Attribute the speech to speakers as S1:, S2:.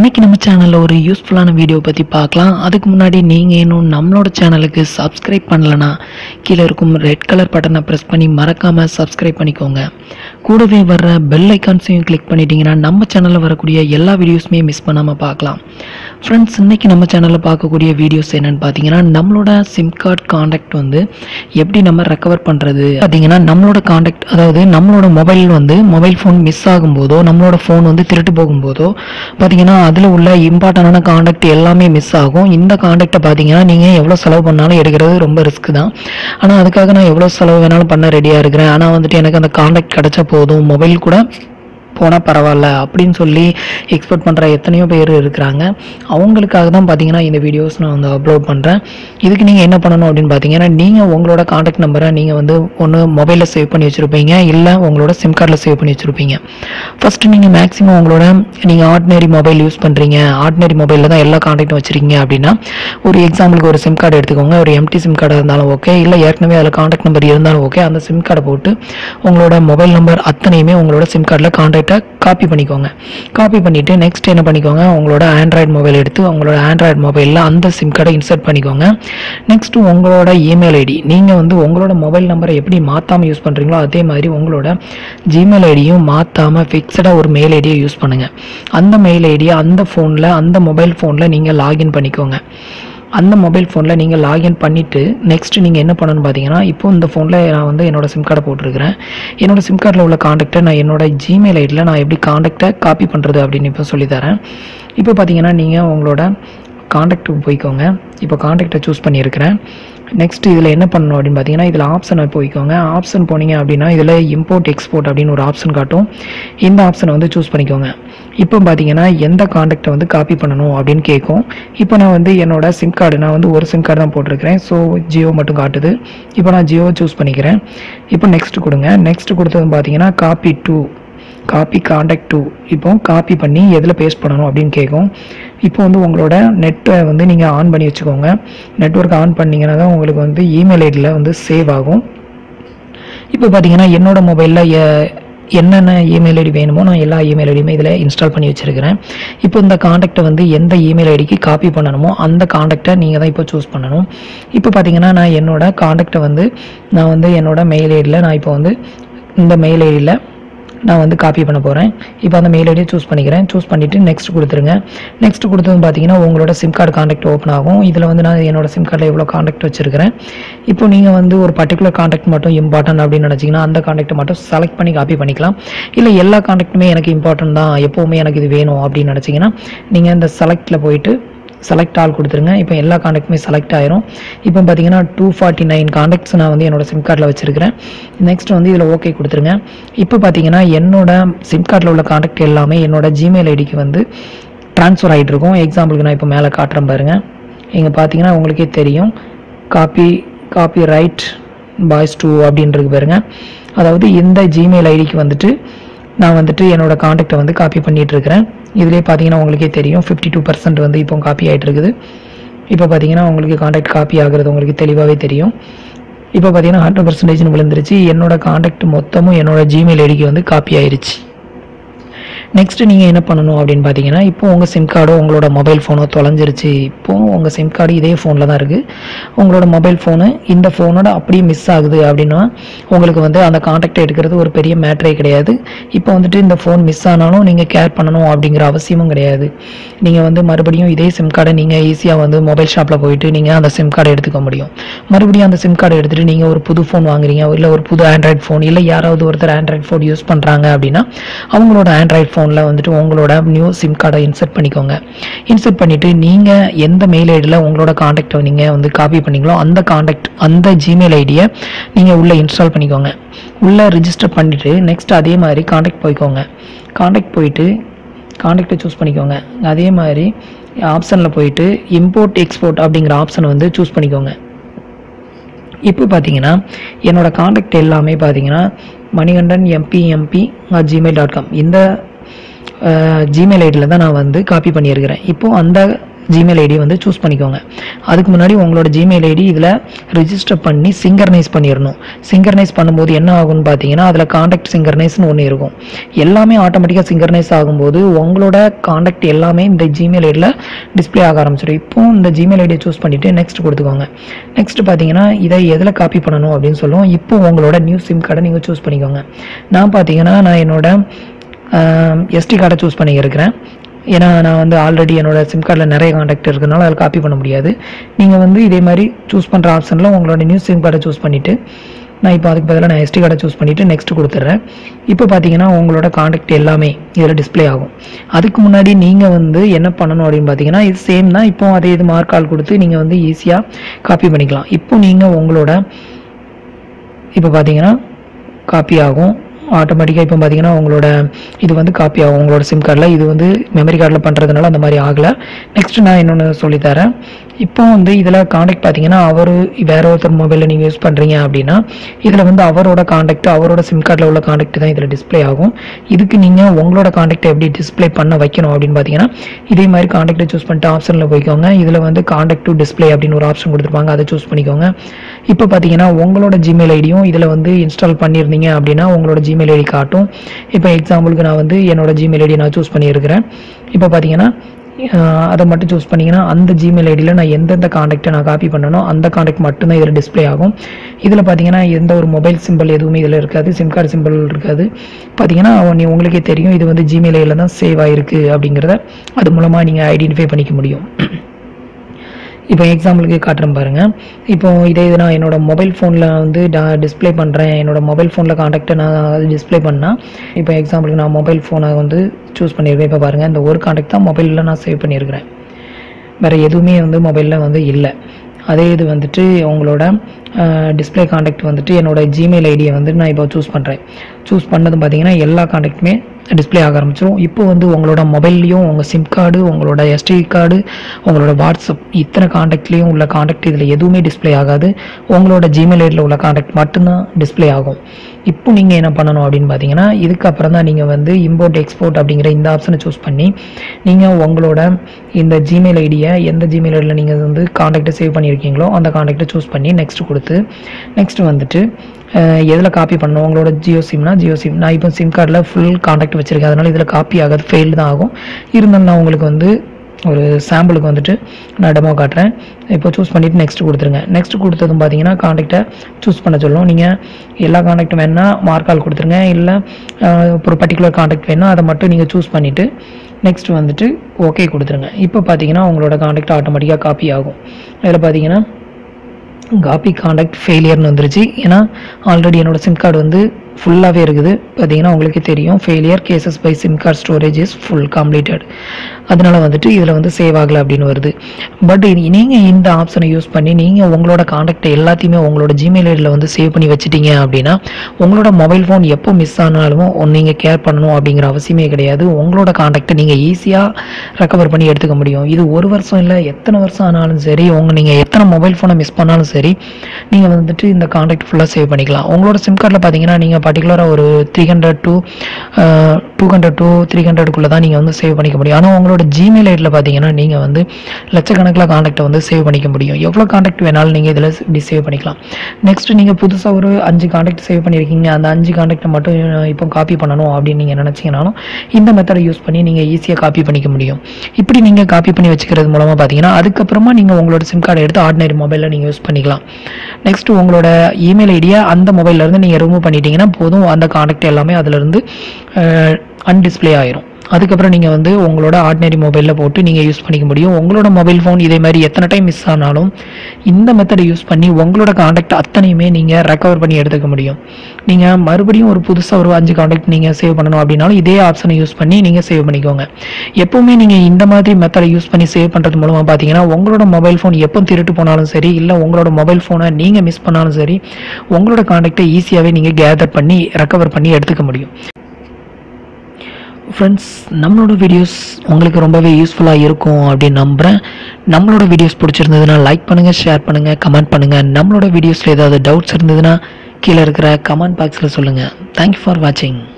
S1: இன்னைக்கு நம்ம சேனலில் ஒரு யூஸ்ஃபுல்லான வீடியோ பற்றி பார்க்கலாம் அதுக்கு முன்னாடி நீங்கள் இன்னும் நம்மளோட சேனலுக்கு சப்ஸ்கிரைப் பண்ணலனா கீழே இருக்கும் ரெட் கலர் பட்டனை ப்ரெஸ் பண்ணி மறக்காமல் சப்ஸ்கிரைப் பண்ணிக்கோங்க கூடவே வர்ற பெல் ஐக்கான்ஸையும் கிளிக் பண்ணிட்டீங்கன்னா நம்ம சேனலில் வரக்கூடிய எல்லா வீடியோஸுமே மிஸ் பண்ணாமல் பார்க்கலாம் ஃப்ரெண்ட்ஸ் இன்னைக்கு நம்ம சேனலில் பார்க்கக்கூடிய வீடியோஸ் என்னன்னு பார்த்தீங்கன்னா நம்மளோட சிம் கார்டு காண்டாக்ட் வந்து எப்படி நம்ம ரெக்கவர் பண்ணுறது பார்த்தீங்கன்னா நம்மளோட காண்டாக்ட் அதாவது நம்மளோட மொபைல் வந்து மொபைல் ஃபோன் மிஸ் ஆகும்போதோ நம்மளோட ஃபோன் வந்து திருட்டு போகும்போதோ பார்த்தீங்கன்னா அதில் உள்ள இம்பார்ட்டண்டான காண்டாக்ட் எல்லாமே மிஸ் ஆகும் இந்த காண்டாக்டை பார்த்தீங்கன்னா நீங்கள் எவ்வளோ செலவு பண்ணாலும் எடுக்கிறது ரொம்ப ரிஸ்க் தான் ஆனால் அதுக்காக நான் எவ்வளோ செலவு வேணாலும் பண்ண ரெடியாக இருக்கிறேன் ஆனால் வந்துட்டு எனக்கு அந்த காண்டாக்ட் கிடைச்சா போதும் மொபைல் கூட போனால் பரவாயில்ல அப்படின்னு சொல்லி எக்ஸ்பெக்ட் பண்ணுற எத்தனையோ பேர் இருக்கிறாங்க அவங்களுக்காக தான் பார்த்தீங்கன்னா இந்த வீடியோஸ் நான் வந்து அப்லோட் பண்ணுறேன் இதுக்கு நீங்கள் என்ன பண்ணணும் அப்படின்னு பார்த்தீங்கன்னா நீங்கள் உங்களோட காண்டாக்ட் நம்பரை நீங்கள் வந்து ஒன்று மொபைலில் சேவ் பண்ணி வச்சுருப்பீங்க இல்லை உங்களோட சிம் கார்டில் சேவ் பண்ணி வச்சுருப்பீங்க ஃபஸ்ட்டு நீங்கள் மேக்ஸிமம் உங்களோட நீங்கள் ஆர்டினரி மொபைல் யூஸ் பண்ணுறீங்க ஆர்டினரி மொபைலில் தான் எல்லா காண்டாக்டும் வச்சுருக்கீங்க அப்படின்னா ஒரு எக்ஸாம்பிளுக்கு ஒரு சிம் கார்டு எடுத்துக்கோங்க ஒரு எம்டி சிம் கார்டாக இருந்தாலும் ஓகே இல்லை ஏற்கனவே அதில் காண்டாக்ட் நம்பர் இருந்தாலும் ஓகே அந்த சிம் கார்டை போட்டு உங்களோட மொபைல் நம்பர் அத்தனையுமே உங்களோட சிம் கார்டில் காண்டாக்டை காப்பி பண்ணிக்கோங்க காப்பி பண்ணிவிட்டு நெக்ஸ்ட் என்ன பண்ணிக்கோங்க உங்களோட ஆண்ட்ராய்டு மொபைல் எடுத்து உங்களோட ஆண்ட்ராய்டு மொபைலில் அந்த சிம் கார்டை இன்சர்ட் பண்ணிக்கோங்க நெக்ஸ்ட்டு உங்களோட இமெயில் ஐடி நீங்கள் வந்து உங்களோட மொபைல் நம்பரை எப்படி மாற்றாமல் யூஸ் பண்ணுறீங்களோ அதே மாதிரி உங்களோட ஜிமெயில் ஐடியும் மாற்றாமல் ஃபிக்ஸடாக ஒரு மெயில் ஐடியை யூஸ் பண்ணுங்கள் அந்த மெயில் ஐடியை அந்த ஃபோனில் அந்த மொபைல் ஃபோனில் நீங்கள் லாகின் பண்ணிக்கோங்க அந்த மொபைல் ஃபோனில் நீங்கள் லாகின் பண்ணிவிட்டு நெக்ஸ்ட் நீங்கள் என்ன பண்ணணும்னு பார்த்தீங்கன்னா இப்போ இந்த ஃபோனில் நான் வந்து என்னோட சிம் கார்டை போட்டிருக்கிறேன் என்னோட சிம் கார்டில் உள்ள காண்டாக்டை நான் என்னோட ஜிமெயில் ஐடியில் நான் எப்படி காண்டாக்டை காப்பி பண்ணுறது அப்படின்னு இப்போ சொல்லித்தரேன் இப்போ பார்த்தீங்கன்னா நீங்கள் உங்களோட காண்டாக்ட்டுக்கு போய்க்கோங்க இப்போ காண்டாக்டை சூஸ் பண்ணியிருக்கிறேன் நெக்ஸ்ட் இதில் என்ன பண்ணணும் அப்படின்னு பார்த்தீங்கன்னா இதில் ஆப்ஷனை போய்க்கோங்க ஆப்ஷன் போனீங்க அப்படின்னா இதில் இம்போர்ட் எக்ஸ்போர்ட் அப்படின்னு ஒரு ஆப்ஷன் காட்டும் இந்த ஆப்ஷனை வந்து சூஸ் பண்ணிக்கோங்க இப்போ பார்த்தீங்கன்னா எந்த காண்டாக்டை வந்து காப்பி பண்ணணும் அப்படின்னு கேட்கும் இப்போ நான் வந்து என்னோட சிம் கார்டு நான் வந்து ஒரு சிம் கார்டு தான் போட்டிருக்கிறேன் ஸோ ஜியோ மட்டும் காட்டுது இப்போ நான் ஜியோ சூஸ் பண்ணிக்கிறேன் இப்போ நெக்ஸ்ட் கொடுங்க நெக்ஸ்ட் கொடுத்தது பார்த்தீங்கன்னா copy to copy contact to இப்போ காப்பி பண்ணி எதில் பேஸ்ட் பண்ணணும் அப்படின்னு கேட்கும் இப்போ வந்து உங்களோட நெட்டை வந்து நீங்கள் ஆன் பண்ணி வச்சுக்கோங்க நெட்ஒர்க் ஆன் பண்ணிங்கன்னா தான் உங்களுக்கு வந்து இமெயில் ஐடியில் வந்து சேவ் ஆகும் இப்போ பார்த்தீங்கன்னா என்னோட மொபைலில் என்னென்ன இமெயில் ஐடி வேணுமோ நான் எல்லா இமெயில் ஐடியுமே இதில் இன்ஸ்டால் பண்ணி வச்சுருக்கிறேன் இப்போ இந்த காண்டாக்டை வந்து எந்த இமெயில் ஐடிக்கு காப்பி பண்ணணுமோ அந்த காண்டாக்டை நீங்கள் தான் இப்போ சூஸ் பண்ணணும் இப்போ பார்த்தீங்கன்னா நான் என்னோட காண்டாக்டை வந்து நான் வந்து என்னோட மெயில் ஐடியில் நான் இப்போ வந்து இந்த மெயில் ஐடியில் நான் வந்து காப்பி பண்ண போகிறேன் இப்போ அந்த மெயில் ஐடியை சூஸ் பண்ணிக்கிறேன் சூஸ் பண்ணிவிட்டு நெக்ஸ்ட் கொடுத்துருங்க நெக்ஸ்ட் கொடுத்தது பார்த்தீங்கன்னா உங்களோட சிம் கார்டு காண்டாக்ட் ஓப்பன் ஆகும் இதில் வந்து நான் என்னோட சிம் கார்டில் எவ்வளோ காண்டாக்ட் வச்சுருக்கிறேன் இப்போ நீங்கள் வந்து ஒரு பர்டிகுலர் காண்டாக்ட் மட்டும் இம்பார்ட்டன்ட் அப்படின்னு நினச்சிங்கன்னா அந்த காண்டாக்ட்டை மட்டும் செலக்ட் பண்ணி காப்பி பண்ணிக்கலாம் இல்லை எல்லா காண்டாக்ட்டுமே எனக்கு இம்பார்ட்டன்ட் தான் எப்போவுமே எனக்கு இது வேணும் அப்படின்னு நினச்சிங்கன்னா நீங்கள் இந்த செலக்டில் போயிட்டு செலக்ட் ஆல் கொடுத்துருங்க இப்போ எல்லா காண்டாக்ட்டுமே செலக்ட் ஆயிரும் இப்போ பார்த்தீங்கன்னா டூ ஃபார்ட்டி நைன் காண்டாக்ட்ஸ் நான் வந்து என்னோட சிம் கார்டில் வச்சிருக்கிறேன் நெக்ஸ்ட் வந்து இதில் ஓகே கொடுத்துருங்க இப்போ பார்த்தீங்கன்னா என்னோட சிம் கார்டில் உள்ள காண்டாக்ட் எல்லாமே என்னோட ஜிமெயில் ஐடிக்கு வந்து ட்ரான்ஸ்ஃபர் ஆகிட்டு இருக்கும் எக்ஸாம்பிளுக்கு நான் இப்போ மேலே காட்டுறேன் பாருங்க இங்கே பார்த்தீங்கன்னா உங்களுக்கே தெரியும் copy copy right boys to அப்படின்றது பாருங்க அதாவது இந்த ஜிமெயில் ஐடிக்கு வந்துட்டு நான் வந்துட்டு என்னோட காண்டாக்டை வந்து காப்பி பண்ணிட்டு இருக்கிறேன் இதுலேயே பார்த்தீங்கன்னா உங்களுக்கே தெரியும் ஃபிஃப்டி டூ பர்சன்ட் வந்து இப்போ காப்பி ஆகிட்டு இருக்குது இப்போ பார்த்தீங்கன்னா உங்களுக்கு காண்டாக்ட் காப்பி ஆகுறது உங்களுக்கு தெளிவாகவே தெரியும் இப்போ பார்த்தீங்கன்னா ஹண்ட்ரட் பர்சன்டேஜ்னு விழுந்துருச்சு என்னோட காண்டாக்ட் மொத்தமும் என்னோட ஜிமெயில் ஐடிக்கு வந்து காப்பி ஆயிருச்சு நெக்ஸ்ட் நீங்கள் என்ன பண்ணணும் அப்படின்னு பார்த்தீங்கன்னா இப்போ உங்கள் சிம் கார்டோ உங்களோட மொபைல் ஃபோனோ தொலைஞ்சிருச்சு இப்போ உங்கள் சிம் கார்டு இதே ஃபோனில் தான் இருக்குது உங்களோட மொபைல் ஃபோனு இந்த ஃபோனோட அப்படியே மிஸ் ஆகுது அப்படின்னா உங்களுக்கு வந்து அந்த காண்டாக்டை எடுக்கிறது ஒரு பெரிய மேட்ரே கிடையாது இப்போ வந்துட்டு இந்த ஃபோன் மிஸ் ஆனாலும் நீங்கள் கேர் பண்ணணும் அப்படிங்கிற அவசியமும் கிடையாது நீங்கள் வந்து மறுபடியும் இதே சிம் கார்டை நீங்கள் ஈஸியாக வந்து மொபைல் ஷாப்பில் போயிட்டு நீங்கள் அந்த சிம் கார்டை எடுத்துக்க முடியும் மறுபடியும் அந்த சிம் கார்டை எடுத்துகிட்டு நீங்கள் ஒரு புது ஃபோன் வாங்குறீங்க இல்லை ஒரு புது ஆண்ட்ராய்ட் ஃபோன் இல்லை யாராவது ஒருத்தர் ஆண்ட்ராய்ட் ஃபோன் யூஸ் பண்ணுறாங்க அப்படின்னா அவங்களோட ஆண்ட்ராய்ட் ஃபோனில் வந்துட்டு உங்களோட நியூ சிம் கார்டை இன்சர்ட் பண்ணிக்கோங்க இன்சர்ட் பண்ணிவிட்டு நீங்கள் எந்த மெயில் ஐடியில் உங்களோட காண்டாக்டை நீங்கள் வந்து காப்பி பண்ணீங்களோ அந்த காண்டாக்ட் அந்த ஜிமெயில் ஐடியை நீங்கள் உள்ளே இன்ஸ்டால் பண்ணிக்கோங்க உள்ளே ரிஜிஸ்டர் பண்ணிவிட்டு நெக்ஸ்ட் அதே மாதிரி காண்டாக்ட் போய்க்கோங்க காண்டாக்ட் போயிட்டு காண்டாக்டை சூஸ் பண்ணிக்கோங்க அதே மாதிரி ஆப்ஷனில் போயிட்டு இம்போர்ட் எக்ஸ்போர்ட் அப்படிங்கிற ஆப்ஷனை வந்து சூஸ் பண்ணிக்கோங்க இப்போ பார்த்தீங்கன்னா என்னோட காண்டாக்ட் எல்லாமே பார்த்தீங்கன்னா Manikandan MP MP gmail dot com இந்த ஜிமெயில் ஐடியில் தான் நான் வந்து காப்பி பண்ணியிருக்கிறேன் இப்போ அந்த ஜிமெயில் ஐடி வந்து சூஸ் பண்ணிக்கோங்க அதுக்கு முன்னாடி உங்களோட ஜிமெயில் ஐடி இதில் ரிஜிஸ்டர் பண்ணி சிங்கர்னைஸ் பண்ணிடணும் சிங்கர்னைஸ் பண்ணும்போது என்ன ஆகும்னு பார்த்தீங்கன்னா அதில் காண்டாக்ட் சிங்கர்னைஸ்னு ஒன்று இருக்கும் எல்லாமே ஆட்டோமேட்டிக்காக சிங்கர்னைஸ் ஆகும்போது உங்களோட காண்டாக்ட் எல்லாமே இந்த ஜிமெயில் ஐடியில் டிஸ்ப்ளே ஆக ஆரம்பிச்சிடும் இப்போ இந்த ஜிமெயில் ஐடியை சூஸ் பண்ணிவிட்டு நெக்ஸ்ட் கொடுத்துக்கோங்க நெக்ஸ்ட் பார்த்தீங்கன்னா இதை எதில் காப்பி பண்ணணும் அப்படின்னு சொல்லுவோம் இப்போ உங்களோட நியூ சிம் கார்டை நீங்கள் சூஸ் பண்ணிக்கோங்க நான் பார்த்தீங்கன்னா நான் என்னோட எஸ்டி கார்டை சூஸ் பண்ணியிருக்கிறேன் ஏன்னா நான் வந்து ஆல்ரெடி என்னோட சிம் கார்டில் நிறைய காண்டாக்ட் இருக்கிறதுனால அதில் காப்பி பண்ண முடியாது நீங்கள் வந்து இதே மாதிரி சூஸ் பண்ணுற ஆப்ஷனில் உங்களோட நியூ சிம் கார்டை சூஸ் பண்ணிவிட்டு நான் இப்போ அதுக்கு பதிலாக நான் எஸ்டி கார்டை சூஸ் பண்ணிவிட்டு நெக்ஸ்ட் கொடுத்துட்றேன் இப்போ பார்த்தீங்கன்னா உங்களோட காண்டாக்ட் எல்லாமே இதில் டிஸ்ப்ளே ஆகும் அதுக்கு முன்னாடி நீங்கள் வந்து என்ன பண்ணணும் அப்படின்னு பார்த்தீங்கன்னா இது சேம் தான் இப்போ அதே இது மார்க் கால் கொடுத்து நீங்கள் வந்து ஈஸியாக காப்பி பண்ணிக்கலாம் இப்போ நீங்கள் உங்களோட இப்போ பார்த்தீங்கன்னா காப்பி ஆகும் ஆட்டோமேட்டிக்காக இப்போ பார்த்தீங்கன்னா உங்களோட இது வந்து காப்பி ஆகும் உங்களோட சிம் கார்டில் இது வந்து மெமரி கார்டில் பண்ணுறதுனால அந்த மாதிரி ஆகலை நெக்ஸ்ட் நான் இன்னொன்று சொல்லித்தரேன் இப்போ வந்து இதில் காண்டாக்ட் பார்த்தீங்கன்னா அவர் வேற ஒருத்தர் மொபைலில் நீங்கள் யூஸ் பண்ணுறீங்க அப்படின்னா இதில் வந்து அவரோட காண்டாக்ட் அவரோட சிம் கார்டில் உள்ள காண்டாக்ட் தான் இதில் டிஸ்ப்ளே ஆகும் இதுக்கு நீங்கள் உங்களோட காண்டாக்டை எப்படி டிஸ்ப்ளே பண்ண வைக்கணும் அப்படின்னு பார்த்தீங்கன்னா இதே மாதிரி காண்டாக்டை சூஸ் பண்ணிட்டு ஆப்ஷனில் போய்க்கோங்க இதில் வந்து காண்டாக்ட் டு டிஸ்ப்ளே அப்படின்னு ஒரு ஆப்ஷன் கொடுத்துருப்பாங்க அதை சூஸ் பண்ணிக்கோங்க இப்போ பார்த்தீங்கன்னா உங்களோட ஜிமெயில் ஐடியும் இதில் வந்து இன்ஸ்டால் பண்ணியிருந்தீங்க அப்படின்னா உங்களோட ஜிமெயில் ஐடி காட்டும் இப்போ எக்ஸாம்பிளுக்கு நான் வந்து என்னோட ஜிமெயில் ஐடி நான் சூஸ் பண்ணியிருக்கிறேன் இப்போ பார்த்தீங்கன்னா ஆஹ் அதை மட்டும் சூஸ் பண்ணிங்கன்னா அந்த ஜிமெயில் ஐடியில் நான் எந்தெந்த காண்டாக்டை நான் காப்பி பண்ணனோ அந்த காண்டாக்ட் மட்டும்தான் இதில் டிஸ்ப்ளே ஆகும் இதில் பார்த்தீங்கன்னா எந்த ஒரு மொபைல் சிம்பிள் எதுவுமே இதில் இருக்காது சிம் கார்டு சிம்பிள் இருக்காது பார்த்தீங்கன்னா அவன் நீ உங்களுக்கே தெரியும் இது வந்து ஜிமெயில் ஐடியில் தான் சேவ் ஆகிருக்கு அப்படிங்கிறத அது மூலமாக நீங்கள் ஐடென்டிஃபை பண்ணிக்க முடியும் இப்போ எக்ஸாம்பிளுக்கு காட்டுறேன் பாருங்க இப்போ இதே இது நான் என்னோட மொபைல் ஃபோனில் வந்து டிஸ்ப்ளே பண்ணுறேன் என்னோட மொபைல் ஃபோனில் காண்டாக்டை நான் டிஸ்ப்ளே பண்ணால் இப்போ எக்ஸாம்பிளுக்கு நான் மொபைல் ஃபோனை வந்து சூஸ் பண்ணியிருக்கேன் இப்போ பாருங்கள் இந்த ஒரு காண்டாக்ட் தான் மொபைலில் நான் சேவ் பண்ணியிருக்கிறேன் வேறு எதுவுமே வந்து மொபைலில் வந்து இல்லை அதே இது வந்துட்டு உங்களோட டிஸ்ப்ளே காண்டாக்ட் வந்துட்டு என்னோட ஜிமெயில் ஐடியை வந்து நான் இப்போ சூஸ் பண்ணுறேன் சூஸ் பண்ணதும் பார்த்தீங்கன்னா எல்லா காண்டாக்ட்டுமே டிஸ்ப்ளே ஆக ஆரம்பிச்சிடும் இப்போ வந்து உங்களோட மொபைல்லையும் உங்கள் சிம் கார்டு உங்களோட எஸ்டி கார்டு உங்களோட வாட்ஸ்அப் இத்தனை காண்டாக்ட்லேயும் உள்ள காண்டாக்ட் இதில் எதுவுமே டிஸ்ப்ளே ஆகாது உங்களோட ஜிமெயில் ஐடியில் உள்ள காண்டாக்ட் மட்டும்தான் டிஸ்ப்ளே ஆகும் இப்போ நீங்கள் என்ன பண்ணணும் அப்படின்னு பார்த்தீங்கன்னா இதுக்கப்புறம் தான் நீங்கள் வந்து இம்போர்ட் எக்ஸ்போர்ட் அப்படிங்கிற இந்த ஆப்ஷனை சூஸ் பண்ணி நீங்கள் உங்களோட இந்த ஜிமெயில் ஐடியை எந்த ஜிமெயில் ஐடியில் நீங்கள் வந்து காண்டாக்டை சேவ் பண்ணியிருக்கீங்களோ அந்த காண்டாக்டை சூஸ் பண்ணி நெக்ஸ்ட் கொடுத்து நெக்ஸ்ட் வந்துட்டு அஹ், எதில் காப்பி பண்ணணும் உங்களோட ஜியோ சிம்னா ஜியோ சிம் நான் இப்போ சிம் கார்டில் ஃபுல் காண்டாக்ட் வச்சுருக்கேன் அதனால் இதில் காப்பி ஆகாது ஃபெயில்டு தான் ஆகும் இருந்தாலும் நான் உங்களுக்கு வந்து ஒரு சாம்பிளுக்கு வந்துட்டு நான் டெமோ காட்டுறேன் இப்போ சூஸ் பண்ணிவிட்டு நெக்ஸ்ட் கொடுத்துருங்க நெக்ஸ்ட் கொடுத்ததும் பார்த்தீங்கன்னா காண்டாக்டை சூஸ் பண்ண சொல்லும் நீங்கள் எல்லா காண்டாக்டும் வேணால் மார்க்கால் கொடுத்துருங்க இல்லை ஒரு பர்டிகுலர் காண்டாக்ட் வேணால் அதை மட்டும் நீங்கள் சூஸ் பண்ணிவிட்டு நெக்ஸ்ட் வந்துட்டு ஓகே கொடுத்துருங்க இப்போ பார்த்தீங்கன்னா உங்களோட காண்டாக்ட் ஆட்டோமேட்டிக்காக காப்பி ஆகும் இதில் பார்த்தீங்கன்னா காப்பி காண்டாக்ட் ஃபெயிலியர்னு வந்துருச்சு ஏன்னா ஆல்ரெடி என்னோட சிம் கார்டு வந்து ஃபுல்லாகவே இருக்குது பார்த்தீங்கன்னா உங்களுக்கே தெரியும் failure cases by SIM card storage is full completed அதனால வந்துட்டு இதில் வந்து சேவ் ஆகலை அப்படின்னு வருது பட் நீங்கள் இந்த ஆப்ஷனை யூஸ் பண்ணி நீங்கள் உங்களோட காண்டாக்ட் எல்லாத்தையுமே உங்களோட ஜிமெயில் ஐடியில் வந்து சேவ் பண்ணி வச்சிட்டீங்க அப்படின்னா உங்களோட மொபைல் ஃபோன் எப்போ மிஸ் ஆனாலும் நீங்கள் கேர் பண்ணணும் அப்படிங்கிற அவசியமே கிடையாது உங்களோட காண்டாக்டை நீங்கள் ஈஸியாக ரெக்கவர் பண்ணி எடுத்துக்க முடியும் இது ஒரு வருஷம் இல்லை எத்தனை வருஷம் ஆனாலும் சரி உங்க நீங்கள் எத்தனை மொபைல் ஃபோனை மிஸ் பண்ணாலும் சரி நீங்கள் வந்துட்டு இந்த காண்டாக்ட் ஃபுல்லாக சேவ் பண்ணிக்கலாம் உங்களோட சிம் கார்டில் பார்த்தீங்கன்னா நீங்கள் பர்டிகுலராக ஒரு three hundred two two hundred two three ஹண்ட்ரட்குள்ளே தான் நீங்கள் வந்து சேவ் பண்ணிக்க முடியும் ஆனால் உங்களோட ஜிமெயில் ஐடியில் பார்த்தீங்கன்னா நீங்கள் வந்து லட்சக்கணக்கில் காண்டாக்டை வந்து சேவ் பண்ணிக்க முடியும் எவ்வளோ காண்டாக்ட் வேணாலும் நீங்கள் இதில் இப்படி சேவ் பண்ணிக்கலாம் நெக்ஸ்ட் நீங்கள் புதுசாக ஒரு அஞ்சு காண்டாக்ட் சேவ் பண்ணியிருக்கீங்க அந்த அஞ்சு காண்டாக்டை மட்டும் இப்போ காப்பி பண்ணணும் அப்படின்னு நீங்கள் நினச்சிங்கனாலும் இந்த மெத்தடை யூஸ் பண்ணி நீங்கள் ஈஸியாக காப்பி பண்ணிக்க முடியும் இப்படி நீங்கள் காப்பி பண்ணி வச்சுக்கிறது மூலமாக பார்த்தீங்கன்னா அதுக்கப்புறமா நீங்கள் உங்களோட சிம் கார்டை எடுத்து ஆர்டினரி மொபைலில் நீங்கள் யூஸ் பண்ணிக்கலாம் நெக்ஸ்ட் உங்களோட இமெயில் ஐடியை அந்த mobile ல இருந்து நீங்கள் ரிமூவ் பண்ணிட்டீங்கன்னா போதும் அந்த காண்டாக்ட் எல்லாமே அதிலிருந்து அன்டிஸ்ப்ளே ஆயிரும் அதுக்கப்புறம் நீங்கள் வந்து உங்களோட ஆர்டினரி மொபைலில் போட்டு நீங்கள் யூஸ் பண்ணிக்க முடியும் உங்களோட மொபைல் ஃபோன் இதே மாதிரி எத்தனை டைம் மிஸ் ஆனாலும் இந்த மெத்தடை யூஸ் பண்ணி உங்களோட காண்டாக்ட் அத்தனையுமே நீங்கள் ரெக்கவர் பண்ணி எடுத்துக்க முடியும் நீங்கள் மறுபடியும் ஒரு புதுசாக ஒரு அஞ்சு காண்டாக்ட் நீங்கள் சேவ் பண்ணணும் அப்படின்னாலும் இதே ஆப்ஷனை யூஸ் பண்ணி நீங்கள் சேவ் பண்ணிக்கோங்க எப்போவுமே நீங்கள் இந்த மாதிரி மெத்தடை யூஸ் பண்ணி சேவ் பண்ணுறது மூலமாக பார்த்தீங்கன்னா உங்களோட மொபைல் ஃபோன் எப்போ திருட்டு போனாலும் சரி இல்லை உங்களோட மொபைல் ஃபோனை நீங்கள் மிஸ் பண்ணாலும் சரி உங்களோட காண்டாக்டை ஈஸியாகவே நீங்கள் கேதர் பண்ணி ரெக்கவர் பண்ணி எடுத்துக்க முடியும் ஃப்ரெண்ட்ஸ் நம்மளோட வீடியோஸ் உங்களுக்கு ரொம்பவே யூஸ்ஃபுல்லாக இருக்கும் அப்படின்னு நம்புகிறேன் நம்மளோட வீடியோஸ் பிடிச்சிருந்ததுன்னா லைக் பண்ணுங்கள் ஷேர் பண்ணுங்கள் கமெண்ட் பண்ணுங்கள் நம்மளோட வீடியோஸில் ஏதாவது டவுட்ஸ் இருந்ததுன்னா கீழே இருக்கிற கமெண்ட் பாக்ஸில் சொல்லுங்கள் தேங்க்யூ ஃபார் வாட்சிங்